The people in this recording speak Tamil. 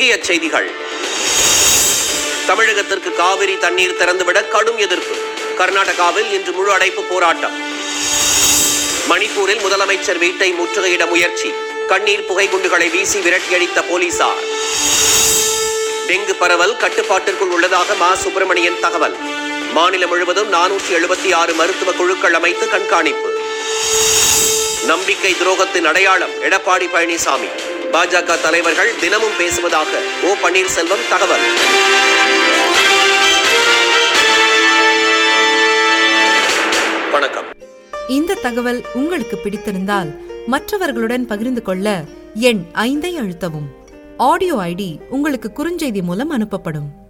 முக்கிய செய்திகள் தமிழகத்திற்கு காவிரி தண்ணீர் திறந்துவிட கடும் எதிர்ப்பு கர்நாடகாவில் இன்று முழு அடைப்பு போராட்டம் மணிப்பூரில் முதலமைச்சர் வீட்டை முற்றுகையிட முயற்சி கண்ணீர் புகை குண்டுகளை வீசி விரட்டியடித்த போலீசார் டெங்கு பரவல் கட்டுப்பாட்டிற்குள் உள்ளதாக மா சுப்பிரமணியன் தகவல் மாநிலம் முழுவதும் நானூற்றி எழுபத்தி ஆறு மருத்துவ குழுக்கள் அமைத்து கண்காணிப்பு நம்பிக்கை துரோகத்தின் அடையாளம் எடப்பாடி பழனிசாமி பாஜக தலைவர்கள் தினமும் பேசுவதாக ஓ பன்னீர்செல்வம் தகவல் வணக்கம் இந்த தகவல் உங்களுக்கு பிடித்திருந்தால் மற்றவர்களுடன் பகிர்ந்து கொள்ள எண் ஐந்தை அழுத்தவும் ஆடியோ ஐடி உங்களுக்கு குறுஞ்செய்தி மூலம் அனுப்பப்படும்